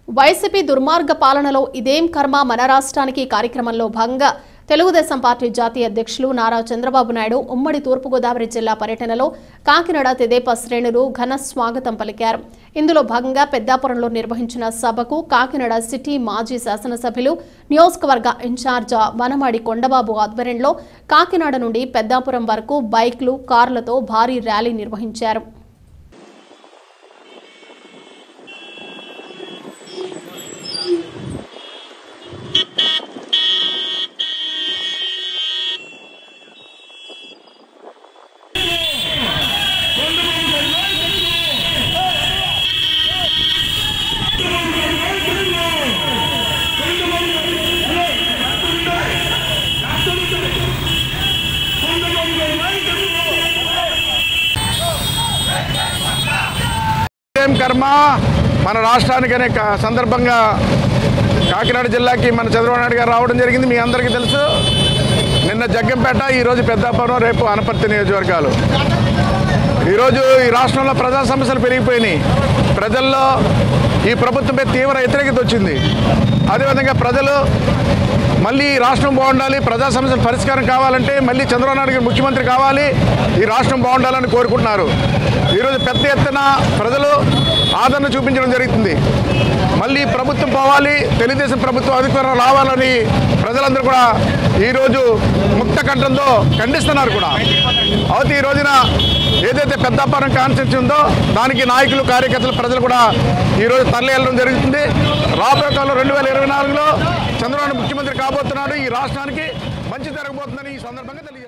YCP దుర్మార్గ పాలనలో ఇదేం కర్మ మన రాష్ట్రానికి కార్యక్రమంలో భాగంగా తెలుగుదేశం పార్టీ జాతీయ అధ్యక్షులు నారా చంద్రబాబు నాయుడు ఉమ్మడి తూర్పుగోదావరి జిల్లా పర్యటనలో కాకినాడ తెదేపా శ్రేణులు ఘన స్వాగతం పలికారు ఇందులో భాగంగా పెద్దాపురంలో నిర్వహించిన సభకు కాకినాడ సిటీ మాజీ శాసనసభ్యులు నియోజకవర్గ ఇన్ఛార్జ వనమాడి కొండబాబు ఆధ్వర్యంలో కాకినాడ నుండి పెద్దాపురం వరకు బైక్లు కార్లతో భారీ ర్యాలీ నిర్వహించారు ఏం కర్మ మన రాష్ట్రానికి అనే క- సందర్భంగా కాకినాడ జిల్లాకి మన చంద్రబాబు నాయుడు గారు రావడం జరిగింది మీ అందరికీ తెలుసు నిన్న జగ్గంపేట ఈరోజు పెద్దాపురం రేపు అనపర్తి నియోజకవర్గాలు ఈరోజు ఈ రాష్ట్రంలో ప్రజా సమస్యలు పెరిగిపోయినాయి ప్రజల్లో ఈ ప్రభుత్వంపై తీవ్ర వ్యతిరేకత వచ్చింది అదేవిధంగా ప్రజలు మళ్ళీ ఈ రాష్ట్రం బాగుండాలి ప్రజా సమస్యల పరిష్కారం కావాలంటే మళ్ళీ చంద్రబాబు నాయుడు గారు ముఖ్యమంత్రి కావాలి ఈ రాష్ట్రం బాగుండాలని కోరుకుంటున్నారు ఈరోజు పెద్ద ఎత్తున ప్రజలు ఆదరణ చూపించడం జరుగుతుంది మళ్ళీ ప్రభుత్వం పోవాలి తెలుగుదేశం ప్రభుత్వం అధికారం రావాలని ప్రజలందరూ కూడా ఈరోజు ముక్త కంఠంతో ఖండిస్తున్నారు కూడా అయితే ఈ రోజున ఏదైతే పెద్దాపురం కాన్స్టిట్యూన్సీ ఉందో దానికి నాయకులు కార్యకర్తలు ప్రజలు కూడా ఈరోజు తరలి వెళ్ళడం జరుగుతుంది రాబోయే కాలంలో రెండు వేల ఇరవై నాలుగులో చంద్రబాబు ముఖ్యమంత్రి కాబోతున్నాడు ఈ రాష్ట్రానికి మంచి జరగబోతుందని ఈ సందర్భంగా తెలియజేస్తారు